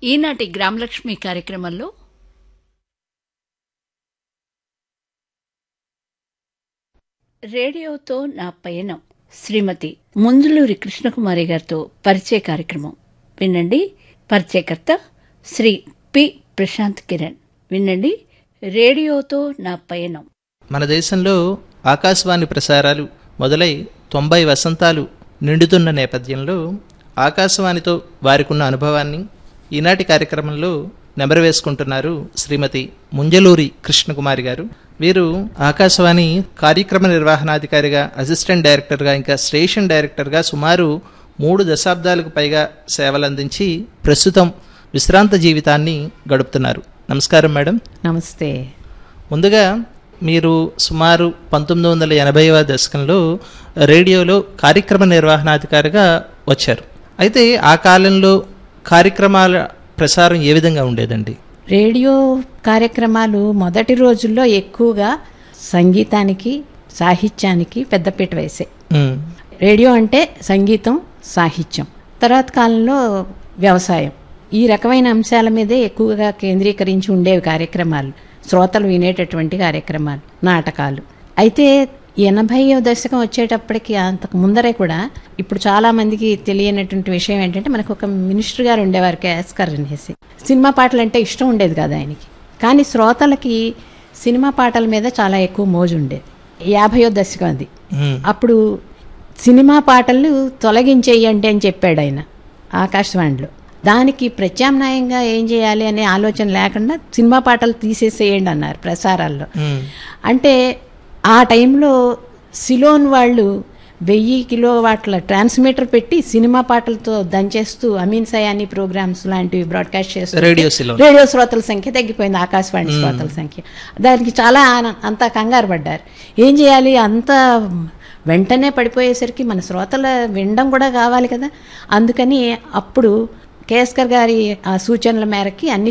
ఈనాటి గ్రామలక్ష్మి కార్యక్రమంలో రేడియోతో నా పయనం శ్రీమతి ముందులూరి కృష్ణకుమారి గారితో పరిచయ కార్యక్రమం వినండి పరిచయకర్త శ్రీ పి ప్రశాంత్ కిరణ్ వినండి రేడియోతో నా పయనం మన దేశంలో ఆకాశవాణి ప్రసారాలు మొదలై తొంభై వసంతాలు నిండుతున్న నేపథ్యంలో ఆకాశవాణితో వారికున్న అనుభవాన్ని ఈనాటి కార్యక్రమంలో నెమరవేసుకుంటున్నారు శ్రీమతి ముంజలూరి కృష్ణకుమారి గారు వీరు ఆకాశవాణి కార్యక్రమ నిర్వహణాధికారిగా అసిస్టెంట్ డైరెక్టర్గా ఇంకా స్టేషన్ డైరెక్టర్గా సుమారు మూడు దశాబ్దాలకు పైగా సేవలందించి ప్రస్తుతం విశ్రాంత జీవితాన్ని గడుపుతున్నారు నమస్కారం మేడం నమస్తే ముందుగా మీరు సుమారు పంతొమ్మిది వందల ఎనభైవ దశకంలో రేడియోలో కార్యక్రమ నిర్వహణాధికారిగా వచ్చారు అయితే ఆ కాలంలో కార్యక్రమాల ప్రసారం ఏ విధంగా ఉండేదండి రేడియో కార్యక్రమాలు మొదటి రోజుల్లో ఎక్కువగా సంగీతానికి సాహిత్యానికి పెద్దపీట వేసే ఉమ్, రేడియో అంటే సంగీతం సాహిత్యం తర్వాత కాలంలో వ్యవసాయం ఈ రకమైన అంశాల మీదే ఎక్కువగా కేంద్రీకరించి ఉండేవి కార్యక్రమాలు శ్రోతలు వినేటటువంటి కార్యక్రమాలు నాటకాలు అయితే ఎనభైవ దశకం వచ్చేటప్పటికి అంతకు ముందరే కూడా ఇప్పుడు చాలా మందికి తెలియనటువంటి విషయం ఏంటంటే మనకు ఒక మినిస్టర్ గారు ఉండేవారు కేఎస్కర్ అనేసి సినిమా పాటలు అంటే ఇష్టం ఉండేది కదా ఆయనకి కానీ శ్రోతలకి సినిమా పాటల మీద చాలా ఎక్కువ మోజు ఉండేది యాభయో దశకం అది ఉమ్, అప్పుడు సినిమా పాటలు తొలగించేయండి అని చెప్పాడు ఆయన ఆకాశవాణిలో దానికి ప్రత్యామ్నాయంగా ఏం చేయాలి అనే ఆలోచన లేకుండా సినిమా పాటలు తీసేసేయండి అన్నారు ప్రసారాల్లో ఉమ్, అంటే ఆ టైంలో సిలోన్ వాళ్ళు వెయ్యి కిలో వాట్ల ట్రాన్స్మిటర్ పెట్టి సినిమా పాటలతో దంచేస్తూ అమీన్ సయానీ ప్రోగ్రామ్స్ లాంటివి బ్రాడ్కాస్ట్ చేస్తూ రేడియో సిలో రేడియో శ్రోతల సంఖ్య తగ్గిపోయింది ఆకాశవాణి శ్రోతల సంఖ్య దానికి చాలా ఆన- అంతా కంగారు పడ్డారు ఏం చేయాలి అంత వెంటనే పడిపోయేసరికి మన శ్రోతల వినడం కూడా కావాలి కదా అందుకని అప్పుడు కేఎస్కర్ గారి ఆ సూచనల మేరకి అన్ని